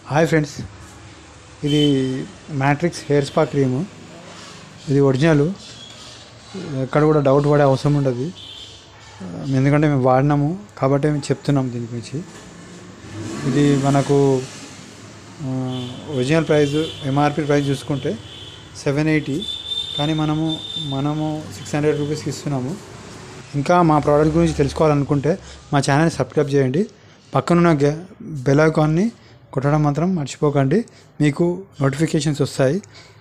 hi friends ఇది Matrix hair spa cream ఇది original ఎక్కడ కూడా డౌట్ పడే అవసరం ఉండదు ఎందుకంటే మేము వాడినాము కాబట్టి మేము చెప్తున్నాం దీని గురించి ఇది మనకు ఆ, ఒరిజినల్ ప్రైస్ ఎంఆర్పి ప్రైస్ చూసుకుంటే సెవెన్ ఎయిటీ కానీ మనము మనము సిక్స్ హండ్రెడ్ రూపీస్కి ఇస్తున్నాము ఇంకా మా ప్రోడక్ట్ గురించి తెలుసుకోవాలనుకుంటే మా ఛానల్ సబ్స్క్రైబ్ చేయండి పక్కనున్న గె బెల్ ఐకాన్ని కొట్టడం మాత్రం మర్చిపోకండి మీకు నోటిఫికేషన్స్ వస్తాయి